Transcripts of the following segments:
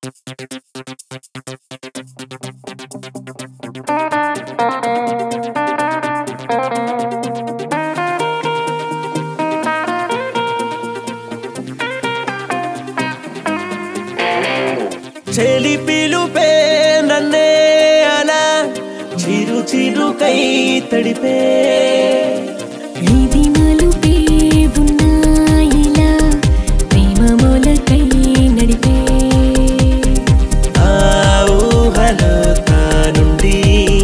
చెలి పిలుపే నన్నే అలా చిరు చిరుకై తడిపే ఇది మలుపే ఉన్నాయిలా ప్రేమ మొలకై నడిపే ఆ ఊహలో తానుండి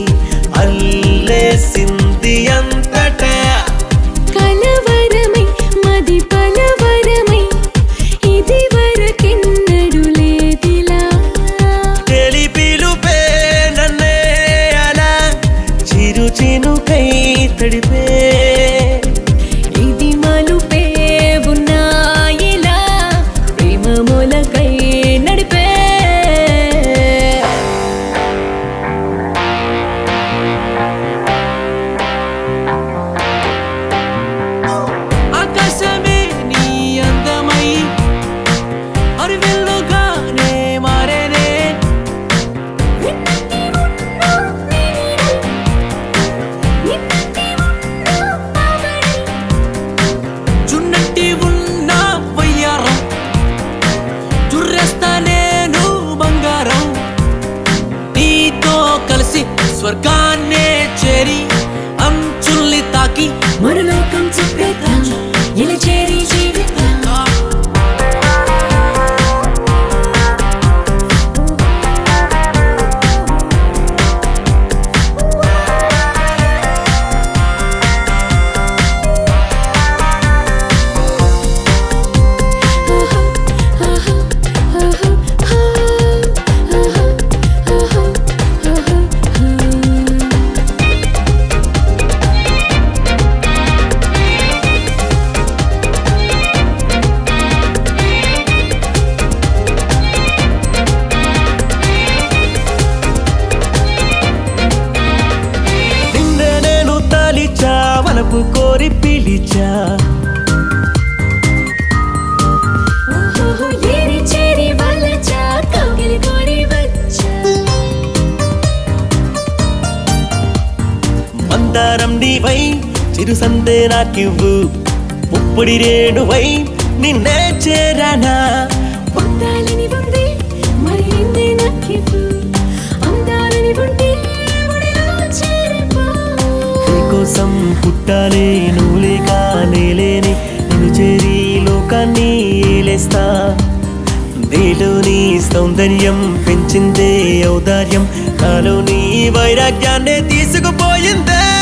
అల్లేసింది అంతటా కలవరమై మది పలవరమై ఇది వరకెన్నడు లేదిలా చెలి పిలుపే నన్నే అలా చిరు చినుకై తడిపే ఇది మలుపే ఉన్నాయిలా ప్రేమ మొలకై నడిపే ఆకాశమే నీ అందమై అరివెల్లుగానే మారేనే చున్నట్టి ఉన్న వయ్యారం చుర్రేస్తా నేను బంగారం నీతో కలిసి స్వర్గాన్నే చేరి అంచుల్ని తాకి మరులోకం చెప్పేద్దాం ఇలా చేరి జీవితం నిన్నే నేను తాలిచా వలపు కోరి పిలిచా ఓహో ఏరి చేరి వలచా కౌగిలి కోరి వచ్చా మందారం నీవై చిరు సందే నాకివ్వు ముప్పుడి రేణువై నిన్నే చేరానా పొందాలని ఉంది మరి ఏందే నాకివ్వు అందాలని ఉంటే ఒడిలో చేరిపో నీకోసం పుట్టాలే నువ్వు లేక నేలేని నిన్ను చేరి లోకాన్ని ఏలేస్తా నీలోని సౌందర్యం పెంచిందే ఔదార్యం నాలోని వైరాగ్యాన్ని తీసుకుపోయిందే